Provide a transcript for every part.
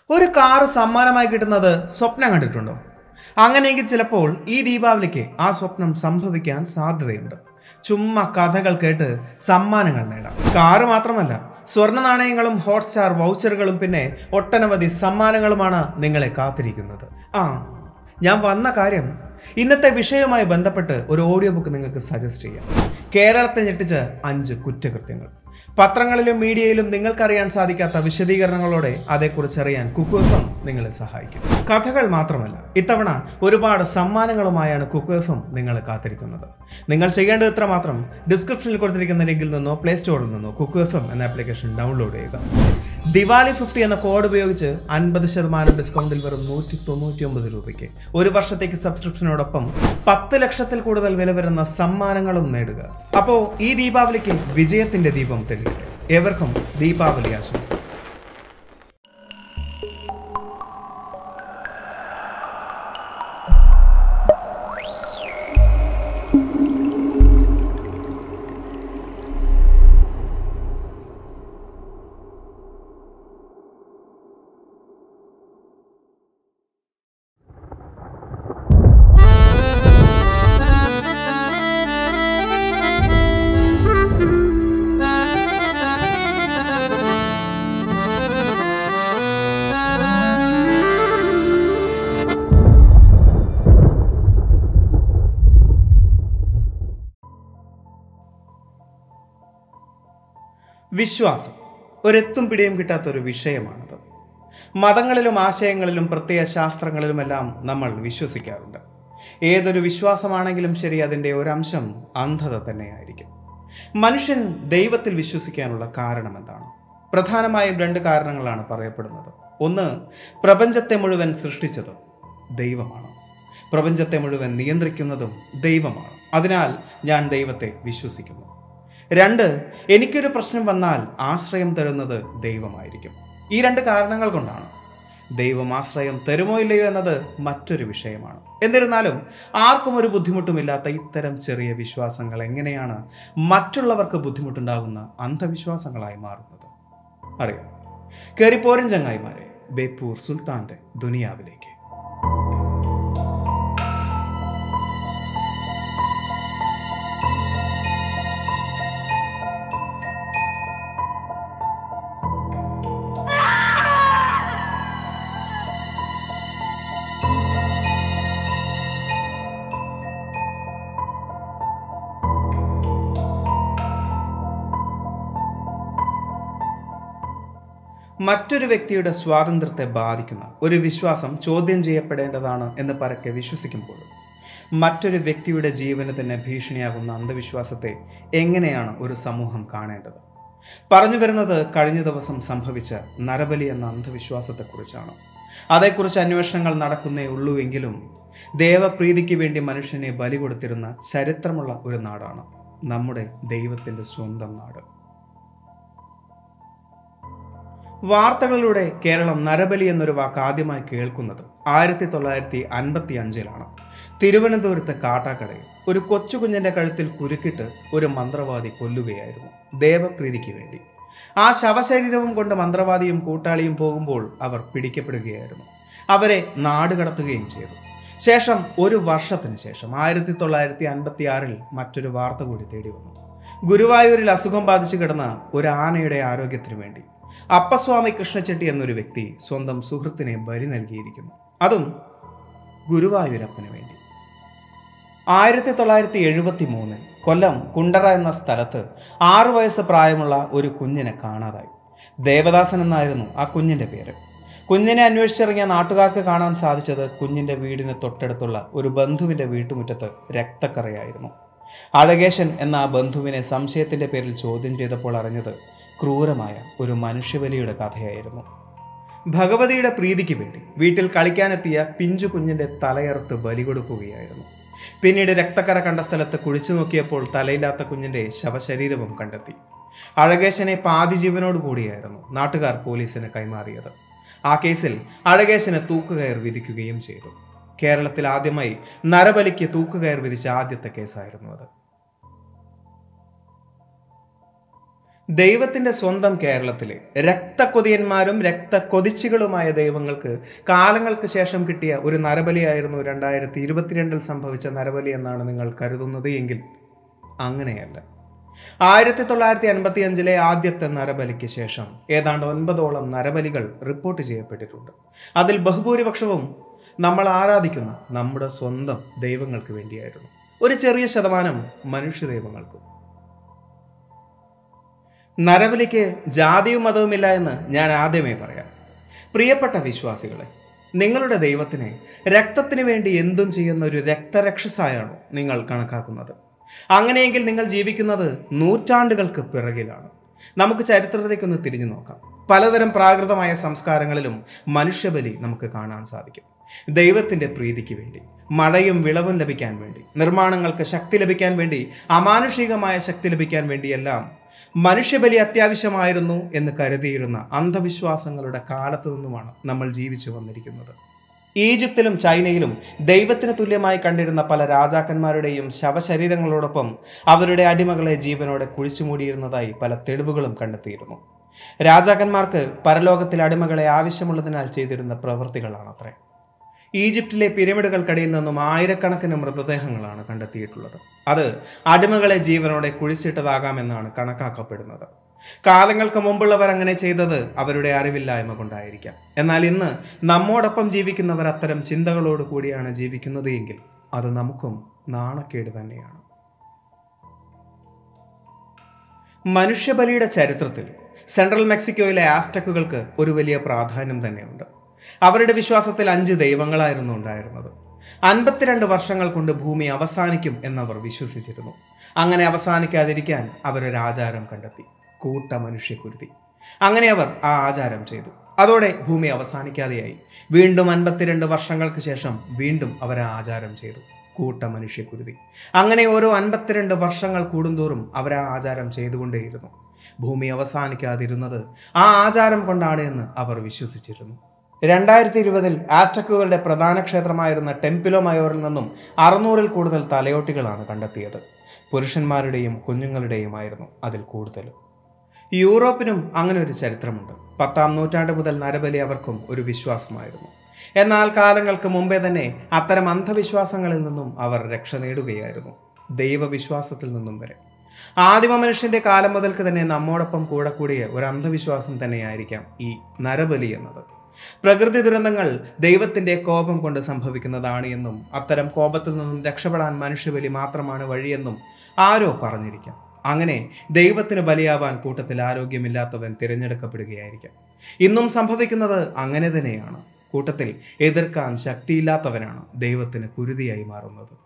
ഒരു കാറ് സമ്മാനമായി കിട്ടുന്നത് സ്വപ്നം കണ്ടിട്ടുണ്ടോ അങ്ങനെയെങ്കിൽ ചിലപ്പോൾ ഈ ദീപാവലിക്ക് ആ സ്വപ്നം സംഭവിക്കാൻ സാധ്യതയുണ്ട് ചുമ്മാ കഥകൾ കേട്ട് സമ്മാനങ്ങൾ നേടാം കാറ് മാത്രമല്ല സ്വർണ്ണ നാണയങ്ങളും ഹോട്ട്സ്റ്റാർ വൗച്ചറുകളും പിന്നെ ഒട്ടനവധി സമ്മാനങ്ങളുമാണ് നിങ്ങളെ കാത്തിരിക്കുന്നത് ആ ഞാൻ വന്ന കാര്യം ഇന്നത്തെ വിഷയവുമായി ബന്ധപ്പെട്ട് ഒരു ഓഡിയോ ബുക്ക് നിങ്ങൾക്ക് സജസ്റ്റ് ചെയ്യാം കേരളത്തെ ഞെട്ടിച്ച് അഞ്ച് കുറ്റകൃത്യങ്ങൾ പത്രങ്ങളിലും മീഡിയയിലും നിങ്ങൾക്കറിയാൻ സാധിക്കാത്ത വിശദീകരണങ്ങളോടെ അതേക്കുറിച്ച് അറിയാൻ കുക്കുഎഫം നിങ്ങളെ സഹായിക്കും കഥകൾ മാത്രമല്ല ഇത്തവണ ഒരുപാട് സമ്മാനങ്ങളുമായാണ് കുക്കുഎഫം നിങ്ങളെ കാത്തിരിക്കുന്നത് നിങ്ങൾ ചെയ്യേണ്ടത് ഇത്ര മാത്രം ഡിസ്ക്രിപ്ഷനിൽ കൊടുത്തിരിക്കുന്ന ലിങ്കിൽ നിന്നോ പ്ലേ സ്റ്റോറിൽ നിന്നോ കുക്കുഎഫം എന്ന ആപ്ലിക്കേഷൻ ഡൗൺലോഡ് ചെയ്യുക ദിവാലി ഫിഫ്റ്റി എന്ന കോഡ് ഉപയോഗിച്ച് അൻപത് ശതമാനം ഡിസ്കൗണ്ടിൽ വെറും നൂറ്റി തൊണ്ണൂറ്റി ഒമ്പത് രൂപയ്ക്ക് ഒരു വർഷത്തേക്ക് സബ്സ്ക്രിപ്ഷനോടൊപ്പം പത്ത് ലക്ഷത്തിൽ കൂടുതൽ വില വരുന്ന സമ്മാനങ്ങളും നേടുക അപ്പോ ഈ ദീപാവലിക്ക് വിജയത്തിന്റെ ദീപം തെളിയട്ടെ ഏവർക്കും ദീപാവലി ആശംസ വിശ്വാസം ഒരെത്തും പിടിയും കിട്ടാത്ത ഒരു വിഷയമാണത് മതങ്ങളിലും ആശയങ്ങളിലും പ്രത്യയ ശാസ്ത്രങ്ങളിലുമെല്ലാം നമ്മൾ വിശ്വസിക്കാറുണ്ട് ഏതൊരു വിശ്വാസമാണെങ്കിലും ശരി അതിൻ്റെ ഒരംശം അന്ധത തന്നെയായിരിക്കും മനുഷ്യൻ ദൈവത്തിൽ വിശ്വസിക്കാനുള്ള കാരണം എന്താണ് പ്രധാനമായും രണ്ട് കാരണങ്ങളാണ് പറയപ്പെടുന്നത് ഒന്ന് പ്രപഞ്ചത്തെ മുഴുവൻ സൃഷ്ടിച്ചത് ദൈവമാണ് പ്രപഞ്ചത്തെ മുഴുവൻ നിയന്ത്രിക്കുന്നതും ദൈവമാണ് അതിനാൽ ഞാൻ ദൈവത്തെ വിശ്വസിക്കുന്നു രണ്ട് എനിക്കൊരു പ്രശ്നം വന്നാൽ ആശ്രയം തരുന്നത് ദൈവമായിരിക്കും ഈ രണ്ട് കാരണങ്ങൾ കൊണ്ടാണ് ദൈവം ആശ്രയം തരുമോ ഇല്ലയോ എന്നത് മറ്റൊരു വിഷയമാണ് എന്നിരുന്നാലും ആർക്കും ഒരു ബുദ്ധിമുട്ടുമില്ലാത്ത ഇത്തരം ചെറിയ വിശ്വാസങ്ങൾ എങ്ങനെയാണ് മറ്റുള്ളവർക്ക് ബുദ്ധിമുട്ടുണ്ടാകുന്ന അന്ധവിശ്വാസങ്ങളായി മാറുന്നത് അറിയാം കയറിപ്പോരൻ ചങ്ങായിമാരെ ബേപ്പൂർ സുൽത്താന്റെ ദുനിയാവിലേക്ക് മറ്റൊരു വ്യക്തിയുടെ സ്വാതന്ത്ര്യത്തെ ബാധിക്കുന്ന ഒരു വിശ്വാസം ചോദ്യം ചെയ്യപ്പെടേണ്ടതാണ് എന്ന് പരക്കെ വിശ്വസിക്കുമ്പോൾ മറ്റൊരു വ്യക്തിയുടെ ജീവന് തന്നെ ഭീഷണിയാകുന്ന അന്ധവിശ്വാസത്തെ എങ്ങനെയാണ് ഒരു സമൂഹം കാണേണ്ടത് പറഞ്ഞു വരുന്നത് കഴിഞ്ഞ ദിവസം സംഭവിച്ച നരബലി എന്ന അന്ധവിശ്വാസത്തെക്കുറിച്ചാണ് അതേക്കുറിച്ച് അന്വേഷണങ്ങൾ നടക്കുന്നേ ഉള്ളൂ എങ്കിലും ദേവപ്രീതിക്ക് വേണ്ടി മനുഷ്യനെ ബലി കൊടുത്തിരുന്ന ചരിത്രമുള്ള ഒരു നാടാണ് നമ്മുടെ ദൈവത്തിൻ്റെ സ്വന്തം നാട് വാർത്തകളിലൂടെ കേരളം നരബലി എന്നൊരു വാക്ക് ആദ്യമായി കേൾക്കുന്നത് ആയിരത്തി തൊള്ളായിരത്തി അൻപത്തി അഞ്ചിലാണ് തിരുവനന്തപുരത്തെ കാട്ടാക്കടയിൽ ഒരു കൊച്ചു കുഞ്ഞിന്റെ കഴുത്തിൽ കുരുക്കിട്ട് ഒരു മന്ത്രവാദി കൊല്ലുകയായിരുന്നു ദേവപ്രീതിക്ക് വേണ്ടി ആ ശവശരീരവും കൊണ്ട് മന്ത്രവാദിയും കൂട്ടാളിയും പോകുമ്പോൾ അവർ പിടിക്കപ്പെടുകയായിരുന്നു അവരെ നാടുകടത്തുകയും ചെയ്തു ശേഷം ഒരു വർഷത്തിന് ശേഷം ആയിരത്തി തൊള്ളായിരത്തി അൻപത്തി ആറിൽ മറ്റൊരു വാർത്ത കൂടി തേടി വന്നു ഗുരുവായൂരിൽ അസുഖം ബാധിച്ചു കിടന്ന ഒരു ആനയുടെ ആരോഗ്യത്തിനു വേണ്ടി അപ്പസ്വാമി കൃഷ്ണച്ചെട്ടി എന്നൊരു വ്യക്തി സ്വന്തം സുഹൃത്തിനെ ബലി നൽകിയിരിക്കുന്നു അതും ഗുരുവായൂരപ്പന് വേണ്ടി ആയിരത്തി തൊള്ളായിരത്തി എഴുപത്തി മൂന്നിൽ കൊല്ലം കുണ്ടറ എന്ന സ്ഥലത്ത് ആറു വയസ്സ് പ്രായമുള്ള ഒരു കുഞ്ഞിനെ കാണാതായി ദേവദാസൻ എന്നായിരുന്നു ആ കുഞ്ഞിൻ്റെ പേര് കുഞ്ഞിനെ അന്വേഷിച്ചിറങ്ങിയ നാട്ടുകാർക്ക് കാണാൻ സാധിച്ചത് കുഞ്ഞിൻ്റെ വീടിന് തൊട്ടടുത്തുള്ള ഒരു ബന്ധുവിൻ്റെ വീട്ടുമുറ്റത്ത് രക്തക്കറയായിരുന്നു അഴകേശൻ എന്ന ആ ബന്ധുവിനെ സംശയത്തിൻ്റെ പേരിൽ ചോദ്യം ചെയ്തപ്പോൾ അറിഞ്ഞത് ക്രൂരമായ ഒരു മനുഷ്യബലിയുടെ കഥയായിരുന്നു ഭഗവതിയുടെ പ്രീതിക്ക് വേണ്ടി വീട്ടിൽ കളിക്കാനെത്തിയ പിഞ്ചു കുഞ്ഞിന്റെ തലയറുത്ത് ബലി കൊടുക്കുകയായിരുന്നു പിന്നീട് രക്തക്കര കണ്ട സ്ഥലത്ത് കുഴിച്ചു നോക്കിയപ്പോൾ തലയില്ലാത്ത കുഞ്ഞിന്റെ ശവശരീരവും കണ്ടെത്തി അഴകേശനെ പാതി ജീവനോട് കൂടിയായിരുന്നു നാട്ടുകാർ പോലീസിന് കൈമാറിയത് ആ കേസിൽ അഴകേശന് തൂക്കുകയർ വിധിക്കുകയും ചെയ്തു കേരളത്തിൽ ആദ്യമായി നരബലിക്ക് തൂക്കുകയർ വിധിച്ച ആദ്യത്തെ കേസായിരുന്നു അത് ദൈവത്തിന്റെ സ്വന്തം കേരളത്തിലെ രക്തക്കൊതിയന്മാരും രക്തക്കൊതിച്ചുകളുമായ ദൈവങ്ങൾക്ക് കാലങ്ങൾക്ക് ശേഷം കിട്ടിയ ഒരു നരബലിയായിരുന്നു രണ്ടായിരത്തി ഇരുപത്തിരണ്ടിൽ സംഭവിച്ച നരബലി എന്നാണ് നിങ്ങൾ കരുതുന്നത് എങ്കിൽ അങ്ങനെയല്ല ആയിരത്തി തൊള്ളായിരത്തി അൻപത്തി അഞ്ചിലെ ആദ്യത്തെ നരബലിക്ക് ശേഷം ഏതാണ്ട് ഒൻപതോളം നരബലികൾ റിപ്പോർട്ട് ചെയ്യപ്പെട്ടിട്ടുണ്ട് അതിൽ ബഹുഭൂരിപക്ഷവും നമ്മൾ ആരാധിക്കുന്ന നമ്മുടെ സ്വന്തം ദൈവങ്ങൾക്ക് വേണ്ടിയായിരുന്നു ഒരു ചെറിയ ശതമാനം മനുഷ്യ ദൈവങ്ങൾക്കും നരബലിക്ക് ജാതിയും മതവുമില്ല എന്ന് ഞാൻ ആദ്യമേ പറയാം പ്രിയപ്പെട്ട വിശ്വാസികളെ നിങ്ങളുടെ ദൈവത്തിനെ രക്തത്തിന് വേണ്ടി എന്തും ചെയ്യുന്ന ഒരു രക്തരക്ഷസായാണോ നിങ്ങൾ കണക്കാക്കുന്നത് അങ്ങനെയെങ്കിൽ നിങ്ങൾ ജീവിക്കുന്നത് നൂറ്റാണ്ടുകൾക്ക് പിറകിലാണ് നമുക്ക് ചരിത്രത്തിലേക്കൊന്ന് തിരിഞ്ഞു നോക്കാം പലതരം പ്രാകൃതമായ സംസ്കാരങ്ങളിലും മനുഷ്യബലി നമുക്ക് കാണാൻ സാധിക്കും ദൈവത്തിന്റെ പ്രീതിക്ക് വേണ്ടി മഴയും വിളവും ലഭിക്കാൻ വേണ്ടി നിർമ്മാണങ്ങൾക്ക് ശക്തി ലഭിക്കാൻ വേണ്ടി അമാനുഷികമായ ശക്തി ലഭിക്കാൻ വേണ്ടിയെല്ലാം മനുഷ്യബലി അത്യാവശ്യമായിരുന്നു എന്ന് കരുതിയിരുന്ന അന്ധവിശ്വാസങ്ങളുടെ കാലത്തു നിന്നുമാണ് നമ്മൾ ജീവിച്ചു വന്നിരിക്കുന്നത് ഈജിപ്തിലും ചൈനയിലും ദൈവത്തിന് തുല്യമായി കണ്ടിരുന്ന പല രാജാക്കന്മാരുടെയും ശവശരീരങ്ങളോടൊപ്പം അവരുടെ അടിമകളെ ജീവനോടെ കുഴിച്ചുമൂടിയിരുന്നതായി പല തെളിവുകളും കണ്ടെത്തിയിരുന്നു രാജാക്കന്മാർക്ക് പരലോകത്തിൽ അടിമകളെ ആവശ്യമുള്ളതിനാൽ ചെയ്തിരുന്ന പ്രവൃത്തികളാണത്രേ ഈജിപ്തിലെ പിരമിഡുകൾക്കിടയിൽ നിന്നും ആയിരക്കണക്കിന് മൃതദേഹങ്ങളാണ് കണ്ടെത്തിയിട്ടുള്ളത് അത് അടിമകളെ ജീവനോടെ കുഴിച്ചിട്ടതാകാമെന്നാണ് കണക്കാക്കപ്പെടുന്നത് കാലങ്ങൾക്ക് മുമ്പുള്ളവർ അങ്ങനെ ചെയ്തത് അവരുടെ അറിവില്ലായ്മ കൊണ്ടായിരിക്കാം എന്നാൽ ഇന്ന് നമ്മോടൊപ്പം ജീവിക്കുന്നവർ അത്തരം ചിന്തകളോട് കൂടിയാണ് ജീവിക്കുന്നത് എങ്കിൽ അത് നമുക്കും നാണക്കേട് തന്നെയാണ് മനുഷ്യബലിയുടെ ചരിത്രത്തിൽ സെൻട്രൽ മെക്സിക്കോയിലെ ആസ്റ്റക്കുകൾക്ക് ഒരു വലിയ പ്രാധാന്യം തന്നെയുണ്ട് അവരുടെ വിശ്വാസത്തിൽ അഞ്ച് ദൈവങ്ങളായിരുന്നു ഉണ്ടായിരുന്നത് അൻപത്തിരണ്ട് വർഷങ്ങൾ കൊണ്ട് ഭൂമി അവസാനിക്കും എന്നവർ വിശ്വസിച്ചിരുന്നു അങ്ങനെ അവസാനിക്കാതിരിക്കാൻ അവരൊരു ആചാരം കണ്ടെത്തി കൂട്ട മനുഷ്യക്കുരുതി അങ്ങനെ അവർ ആ ആചാരം ചെയ്തു അതോടെ ഭൂമി അവസാനിക്കാതെയായി വീണ്ടും അൻപത്തിരണ്ട് വർഷങ്ങൾക്ക് ശേഷം വീണ്ടും അവർ ആ ആചാരം ചെയ്തു കൂട്ട മനുഷ്യക്കുരുതി അങ്ങനെ ഓരോ അൻപത്തിരണ്ട് വർഷങ്ങൾ കൂടുന്തോറും അവർ ആ ആചാരം ചെയ്തുകൊണ്ടേയിരുന്നു ഭൂമി അവസാനിക്കാതിരുന്നത് ആ ആചാരം കൊണ്ടാണ് എന്ന് അവർ വിശ്വസിച്ചിരുന്നു രണ്ടായിരത്തി ഇരുപതിൽ ആസ്റ്റക്കുകളുടെ പ്രധാന ക്ഷേത്രമായിരുന്ന ടെമ്പിലോ മയോറിൽ നിന്നും അറുന്നൂറിൽ കൂടുതൽ തലയോട്ടികളാണ് കണ്ടെത്തിയത് പുരുഷന്മാരുടെയും കുഞ്ഞുങ്ങളുടെയുമായിരുന്നു അതിൽ കൂടുതലും യൂറോപ്പിനും അങ്ങനെ ഒരു ചരിത്രമുണ്ട് പത്താം നൂറ്റാണ്ട് മുതൽ നരബലി അവർക്കും ഒരു വിശ്വാസമായിരുന്നു എന്നാൽ കാലങ്ങൾക്ക് മുമ്പേ തന്നെ അത്തരം അന്ധവിശ്വാസങ്ങളിൽ നിന്നും അവർ രക്ഷ നേടുകയായിരുന്നു ദൈവവിശ്വാസത്തിൽ നിന്നും വരെ ആദിമ മനുഷ്യന്റെ കാലം മുതൽക്ക് തന്നെ നമ്മോടൊപ്പം കൂടെ കൂടിയ ഒരു അന്ധവിശ്വാസം തന്നെയായിരിക്കാം ഈ നരബലി എന്നത് പ്രകൃതി ദുരന്തങ്ങൾ ദൈവത്തിന്റെ കോപം കൊണ്ട് സംഭവിക്കുന്നതാണ് എന്നും അത്തരം കോപത്തിൽ നിന്നും രക്ഷപ്പെടാൻ മനുഷ്യബലി മാത്രമാണ് വഴിയെന്നും ആരോ പറഞ്ഞിരിക്കാം അങ്ങനെ ദൈവത്തിന് ബലിയാവാൻ കൂട്ടത്തിൽ ആരോഗ്യമില്ലാത്തവൻ തിരഞ്ഞെടുക്കപ്പെടുകയായിരിക്കാം ഇന്നും സംഭവിക്കുന്നത് അങ്ങനെ തന്നെയാണ് കൂട്ടത്തിൽ എതിർക്കാൻ ശക്തിയില്ലാത്തവനാണ് ദൈവത്തിന് കുരുതിയായി മാറുന്നത്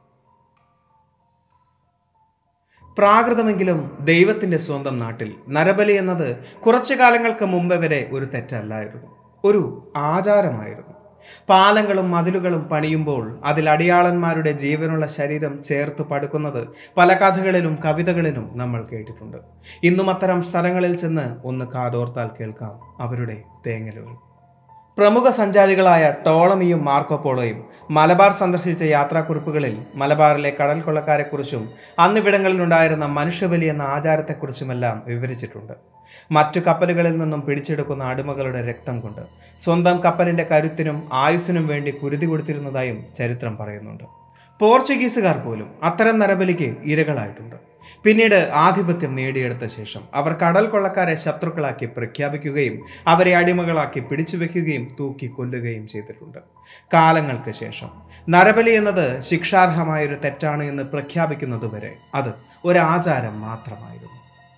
പ്രാകൃതമെങ്കിലും ദൈവത്തിന്റെ സ്വന്തം നാട്ടിൽ നരബലി എന്നത് കുറച്ചു കാലങ്ങൾക്ക് മുമ്പ് വരെ ഒരു തെറ്റല്ലായിരുന്നു ഒരു ആചാരമായിരുന്നു പാലങ്ങളും മതിലുകളും പണിയുമ്പോൾ അതിൽ അടിയാളന്മാരുടെ ജീവനുള്ള ശരീരം ചേർത്ത് പടുക്കുന്നത് പല കഥകളിലും കവിതകളിലും നമ്മൾ കേട്ടിട്ടുണ്ട് ഇന്നും അത്തരം സ്ഥലങ്ങളിൽ ചെന്ന് ഒന്ന് കാതോർത്താൽ കേൾക്കാം അവരുടെ തേങ്ങലുകൾ പ്രമുഖ സഞ്ചാരികളായ ടോളമിയും മാർക്കോപോളോയും മലബാർ സന്ദർശിച്ച യാത്രാക്കുറിപ്പുകളിൽ മലബാറിലെ കടൽ കൊള്ളക്കാരെക്കുറിച്ചും അന്നിവിടങ്ങളിലുണ്ടായിരുന്ന മനുഷ്യബലി എന്ന ആചാരത്തെക്കുറിച്ചുമെല്ലാം വിവരിച്ചിട്ടുണ്ട് മറ്റു കപ്പലുകളിൽ നിന്നും പിടിച്ചെടുക്കുന്ന അടിമകളുടെ രക്തം കൊണ്ട് സ്വന്തം കപ്പലിന്റെ കരുത്തിനും ആയുസ്സിനും വേണ്ടി കുരുതി കൊടുത്തിരുന്നതായും ചരിത്രം പറയുന്നുണ്ട് പോർച്ചുഗീസുകാർ പോലും അത്തരം നരബലിക്ക് ഇരകളായിട്ടുണ്ട് പിന്നീട് ആധിപത്യം നേടിയെടുത്ത ശേഷം അവർ കടൽ കൊള്ളക്കാരെ ശത്രുക്കളാക്കി പ്രഖ്യാപിക്കുകയും അവരെ അടിമകളാക്കി പിടിച്ചു വെക്കുകയും തൂക്കി കൊല്ലുകയും ചെയ്തിട്ടുണ്ട് കാലങ്ങൾക്ക് ശേഷം നരബലി എന്നത് ശിക്ഷാർഹമായൊരു തെറ്റാണ് എന്ന് പ്രഖ്യാപിക്കുന്നതുവരെ അത് ഒരു ആചാരം മാത്രമായിരുന്നു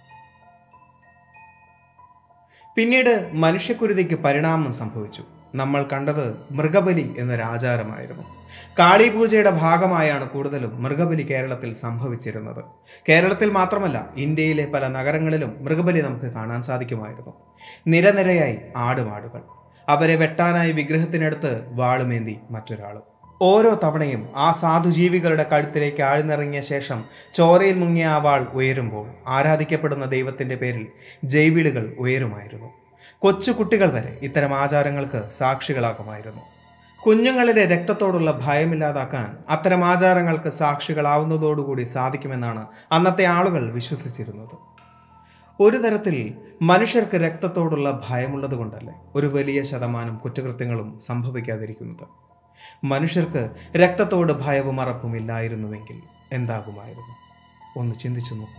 പിന്നീട് മനുഷ്യക്കുരുതിക്ക് പരിണാമം സംഭവിച്ചു നമ്മൾ കണ്ടത് മൃഗബലി എന്നൊരു ആചാരമായിരുന്നു കാളിപൂജയുടെ ഭാഗമായാണ് കൂടുതലും മൃഗബലി കേരളത്തിൽ സംഭവിച്ചിരുന്നത് കേരളത്തിൽ മാത്രമല്ല ഇന്ത്യയിലെ പല നഗരങ്ങളിലും മൃഗബലി നമുക്ക് കാണാൻ സാധിക്കുമായിരുന്നു നിരനിരയായി ആടുമാടുകൾ അവരെ വെട്ടാനായി വിഗ്രഹത്തിനടുത്ത് വാളുമേന്തി മറ്റൊരാളും ഓരോ തവണയും ആ സാധുജീവികളുടെ കഴുത്തിലേക്ക് ആഴ്ന്നിറങ്ങിയ ശേഷം ചോരയിൽ മുങ്ങിയ ആ വാൾ ഉയരുമ്പോൾ ആരാധിക്കപ്പെടുന്ന ദൈവത്തിന്റെ പേരിൽ ജൈവിളികൾ ഉയരുമായിരുന്നു കൊച്ചു കുട്ടികൾ വരെ ഇത്തരം ആചാരങ്ങൾക്ക് സാക്ഷികളാകുമായിരുന്നു കുഞ്ഞുങ്ങളിലെ രക്തത്തോടുള്ള ഭയമില്ലാതാക്കാൻ അത്തരം ആചാരങ്ങൾക്ക് സാക്ഷികളാവുന്നതോടുകൂടി സാധിക്കുമെന്നാണ് അന്നത്തെ ആളുകൾ വിശ്വസിച്ചിരുന്നത് ഒരു തരത്തിൽ മനുഷ്യർക്ക് രക്തത്തോടുള്ള ഭയമുള്ളത് കൊണ്ടല്ലേ ഒരു വലിയ ശതമാനം കുറ്റകൃത്യങ്ങളും സംഭവിക്കാതിരിക്കുന്നത് മനുഷ്യർക്ക് രക്തത്തോട് ഭയവും അറപ്പും ഇല്ലായിരുന്നുവെങ്കിൽ എന്താകുമായിരുന്നു ഒന്ന് ചിന്തിച്ചു നോക്കൂ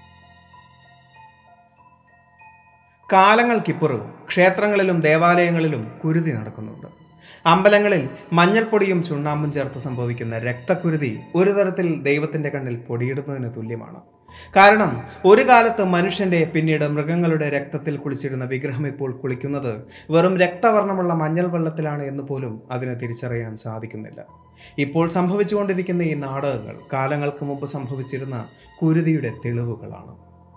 കാലങ്ങൾക്കിപ്പുറവും ക്ഷേത്രങ്ങളിലും ദേവാലയങ്ങളിലും കുരുതി നടക്കുന്നുണ്ട് അമ്പലങ്ങളിൽ മഞ്ഞൾപ്പൊടിയും ചുണ്ണാമ്പും ചേർത്ത് സംഭവിക്കുന്ന രക്തക്കുരുതി ഒരു തരത്തിൽ ദൈവത്തിന്റെ കണ്ണിൽ പൊടിയിടുന്നതിന് തുല്യമാണ് കാരണം ഒരു കാലത്ത് മനുഷ്യന്റെ പിന്നീട് മൃഗങ്ങളുടെ രക്തത്തിൽ കുളിച്ചിരുന്ന വിഗ്രഹം ഇപ്പോൾ കുളിക്കുന്നത് വെറും രക്തവർണ്ണമുള്ള മഞ്ഞൾ വെള്ളത്തിലാണ് എന്ന് പോലും അതിന് തിരിച്ചറിയാൻ സാധിക്കുന്നില്ല ഇപ്പോൾ സംഭവിച്ചുകൊണ്ടിരിക്കുന്ന ഈ നാടകങ്ങൾ കാലങ്ങൾക്ക് മുമ്പ് സംഭവിച്ചിരുന്ന കുരുതിയുടെ തെളിവുകളാണ്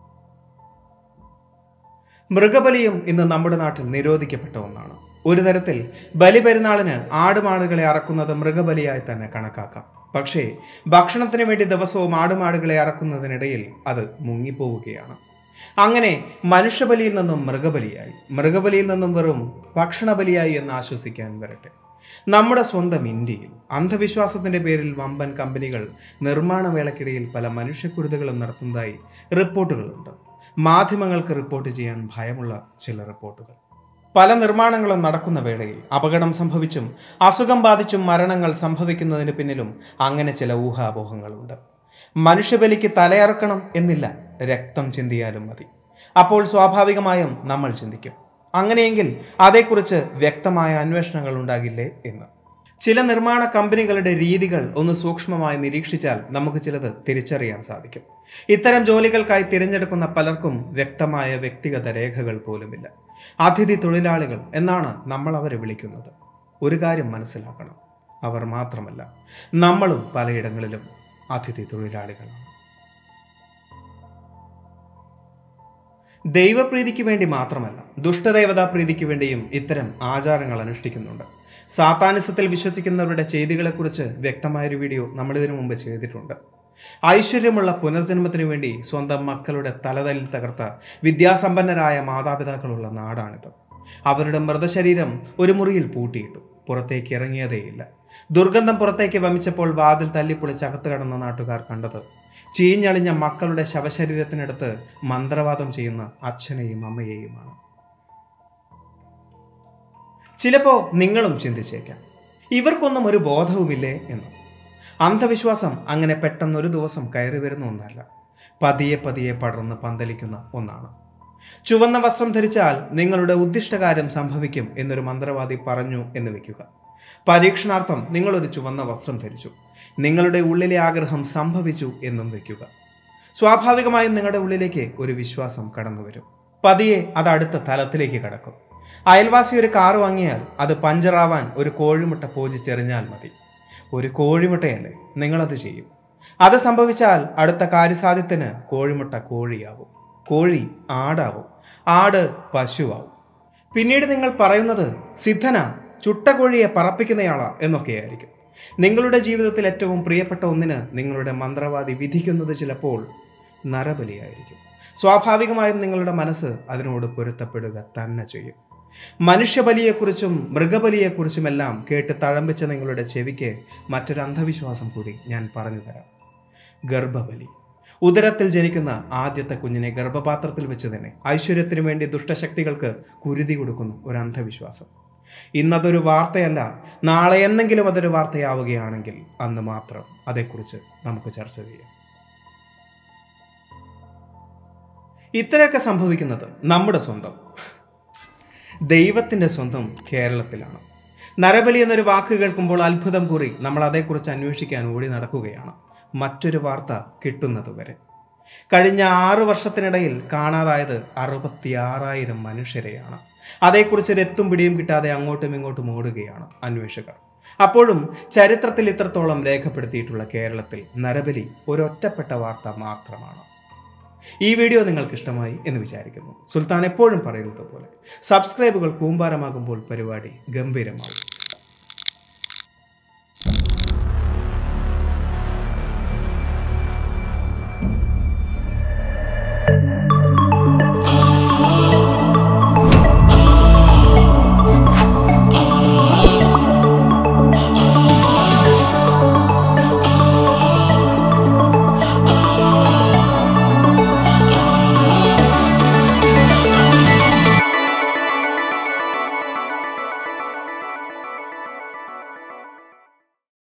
മൃഗബലിയും ഇന്ന് നമ്മുടെ നാട്ടിൽ നിരോധിക്കപ്പെട്ട ഒന്നാണ് ഒരു തരത്തിൽ ബലിപെരുന്നാളിന് ആടുമാടുകളെ അറക്കുന്നത് മൃഗബലിയായി തന്നെ കണക്കാക്കാം പക്ഷേ ഭക്ഷണത്തിന് വേണ്ടി ദിവസവും ആടുമാടുകളെ അറക്കുന്നതിനിടയിൽ അത് മുങ്ങിപ്പോവുകയാണ് അങ്ങനെ മനുഷ്യബലിയിൽ നിന്നും മൃഗബലിയായി മൃഗബലിയിൽ നിന്നും വെറും ഭക്ഷണബലിയായി എന്ന് ആശ്വസിക്കാൻ വരട്ടെ നമ്മുടെ സ്വന്തം ഇന്ത്യയിൽ അന്ധവിശ്വാസത്തിന്റെ പേരിൽ വമ്പൻ കമ്പനികൾ നിർമ്മാണ വേളക്കിടയിൽ പല മനുഷ്യക്കുരുതകളും നടത്തുന്നതായി റിപ്പോർട്ടുകളുണ്ട് മാധ്യമങ്ങൾക്ക് റിപ്പോർട്ട് ചെയ്യാൻ ഭയമുള്ള ചില റിപ്പോർട്ടുകൾ പല നിർമ്മാണങ്ങളും നടക്കുന്ന വേളയിൽ അപകടം സംഭവിച്ചും അസുഖം ബാധിച്ചും മരണങ്ങൾ സംഭവിക്കുന്നതിന് പിന്നിലും അങ്ങനെ ചില ഊഹാപോഹങ്ങളുണ്ട് മനുഷ്യബലിക്ക് തലയറക്കണം എന്നില്ല രക്തം ചിന്തിയാലും മതി അപ്പോൾ സ്വാഭാവികമായും നമ്മൾ ചിന്തിക്കും അങ്ങനെയെങ്കിൽ അതേക്കുറിച്ച് വ്യക്തമായ അന്വേഷണങ്ങൾ ഉണ്ടാകില്ലേ എന്ന് ചില നിർമ്മാണ കമ്പനികളുടെ രീതികൾ ഒന്ന് സൂക്ഷ്മമായി നിരീക്ഷിച്ചാൽ നമുക്ക് ചിലത് തിരിച്ചറിയാൻ സാധിക്കും ഇത്തരം ജോലികൾക്കായി തിരഞ്ഞെടുക്കുന്ന പലർക്കും വ്യക്തമായ വ്യക്തിഗത രേഖകൾ പോലുമില്ല അതിഥി തൊഴിലാളികൾ എന്നാണ് നമ്മൾ അവരെ വിളിക്കുന്നത് ഒരു കാര്യം മനസ്സിലാക്കണം അവർ മാത്രമല്ല നമ്മളും പലയിടങ്ങളിലും അതിഥി തൊഴിലാളികളാണ് ദൈവപ്രീതിക്ക് വേണ്ടി മാത്രമല്ല ദുഷ്ടദേവതാ പ്രീതിക്ക് വേണ്ടിയും ഇത്തരം ആചാരങ്ങൾ അനുഷ്ഠിക്കുന്നുണ്ട് സാത്താനിസത്തിൽ വിശ്വസിക്കുന്നവരുടെ ചെയ്തികളെക്കുറിച്ച് വ്യക്തമായൊരു വീഡിയോ നമ്മളിതിനു മുമ്പ് ചെയ്തിട്ടുണ്ട് ഐശ്വര്യമുള്ള പുനർജന്മത്തിനു വേണ്ടി സ്വന്തം മക്കളുടെ തലതല്ലിൽ തകർത്ത വിദ്യാസമ്പന്നരായ മാതാപിതാക്കളുള്ള നാടാണിത് അവരുടെ മൃതശരീരം ഒരു മുറിയിൽ പൂട്ടിയിട്ടു പുറത്തേക്ക് ഇറങ്ങിയതേയില്ല ദുർഗന്ധം പുറത്തേക്ക് വമിച്ചപ്പോൾ വാതിൽ തല്ലിപ്പൊളിച്ച് അകത്ത് കടന്ന നാട്ടുകാർ കണ്ടത് ചീഞ്ഞളിഞ്ഞ മക്കളുടെ ശവശരീരത്തിനടുത്ത് മന്ത്രവാദം ചെയ്യുന്ന അച്ഛനെയും അമ്മയെയുമാണ് ചിലപ്പോ നിങ്ങളും ചിന്തിച്ചേക്കാം ഇവർക്കൊന്നും ഒരു ബോധവുമില്ലേ എന്ന് അന്ധവിശ്വാസം അങ്ങനെ പെട്ടെന്ന് ഒരു ദിവസം കയറി വരുന്ന ഒന്നല്ല പതിയെ പതിയെ പടർന്ന് പന്തലിക്കുന്ന ഒന്നാണ് ചുവന്ന വസ്ത്രം ധരിച്ചാൽ നിങ്ങളുടെ ഉദ്ദിഷ്ടകാര്യം സംഭവിക്കും എന്നൊരു മന്ത്രവാദി പറഞ്ഞു എന്ന് വെക്കുക പരീക്ഷണാർത്ഥം നിങ്ങളൊരു ചുവന്ന വസ്ത്രം ധരിച്ചു നിങ്ങളുടെ ഉള്ളിലെ ആഗ്രഹം സംഭവിച്ചു എന്നും വെക്കുക സ്വാഭാവികമായും നിങ്ങളുടെ ഉള്ളിലേക്ക് ഒരു വിശ്വാസം കടന്നു വരും പതിയെ അത് അടുത്ത തലത്തിലേക്ക് കടക്കും അയൽവാസി ഒരു കാറ് വാങ്ങിയാൽ അത് പഞ്ചറാവാൻ ഒരു കോഴിമുട്ട പോജിച്ചെറിഞ്ഞാൽ മതി ഒരു കോഴിമുട്ടയല്ലേ നിങ്ങളത് ചെയ്യും അത് സംഭവിച്ചാൽ അടുത്ത കാര്യസാധ്യത്തിന് കോഴിമുട്ട കോഴിയാവും കോഴി ആടാവും ആട് പശുവാവും പിന്നീട് നിങ്ങൾ പറയുന്നത് സിദ്ധന ചുട്ട കോഴിയെ പറപ്പിക്കുന്നയാളാ എന്നൊക്കെയായിരിക്കും നിങ്ങളുടെ ജീവിതത്തിൽ ഏറ്റവും പ്രിയപ്പെട്ട ഒന്നിന് നിങ്ങളുടെ മന്ത്രവാദി വിധിക്കുന്നത് ചിലപ്പോൾ നരബലിയായിരിക്കും സ്വാഭാവികമായും നിങ്ങളുടെ മനസ്സ് അതിനോട് പൊരുത്തപ്പെടുക തന്നെ ചെയ്യും മനുഷ്യബലിയെക്കുറിച്ചും മൃഗബലിയെക്കുറിച്ചുമെല്ലാം കേട്ട് തഴമ്പിച്ച നിങ്ങളുടെ ചെവിക്ക് മറ്റൊരു അന്ധവിശ്വാസം കൂടി ഞാൻ പറഞ്ഞു തരാം ഗർഭബലി ഉദരത്തിൽ ജനിക്കുന്ന ആദ്യത്തെ കുഞ്ഞിനെ ഗർഭപാത്രത്തിൽ വെച്ച് തന്നെ ഐശ്വര്യത്തിനു വേണ്ടി ദുഷ്ടശക്തികൾക്ക് കുരുതി കൊടുക്കുന്ന ഒരു അന്ധവിശ്വാസം ഇന്നതൊരു വാർത്തയല്ല നാളെ എന്നെങ്കിലും അതൊരു വാർത്തയാവുകയാണെങ്കിൽ അന്ന് മാത്രം അതേക്കുറിച്ച് നമുക്ക് ചർച്ച ചെയ്യാം ഇത്രയൊക്കെ സംഭവിക്കുന്നത് നമ്മുടെ സ്വന്തം ദൈവത്തിൻ്റെ സ്വന്തം കേരളത്തിലാണ് നരബലി എന്നൊരു വാക്ക് കേൾക്കുമ്പോൾ അത്ഭുതം കുറി നമ്മൾ അതേക്കുറിച്ച് അന്വേഷിക്കാൻ ഓടി നടക്കുകയാണ് മറ്റൊരു വാർത്ത കിട്ടുന്നതുവരെ കഴിഞ്ഞ ആറു വർഷത്തിനിടയിൽ കാണാതായത് അറുപത്തിയാറായിരം മനുഷ്യരെയാണ് അതേക്കുറിച്ചൊരു എത്തും പിടിയും കിട്ടാതെ അങ്ങോട്ടും ഇങ്ങോട്ടും ഓടുകയാണ് അന്വേഷകർ അപ്പോഴും ചരിത്രത്തിൽ ഇത്രത്തോളം രേഖപ്പെടുത്തിയിട്ടുള്ള കേരളത്തിൽ നരബലി ഒരൊറ്റപ്പെട്ട വാർത്ത മാത്രമാണ് ഈ വീഡിയോ നിങ്ങൾക്ക് ഇഷ്ടമായി എന്ന് വിചാരിക്കുന്നു സുൽത്താൻ എപ്പോഴും പറയുന്നത് പോലെ സബ്സ്ക്രൈബുകൾ കൂമ്പാരമാകുമ്പോൾ പരിപാടി ഗംഭീരമാകും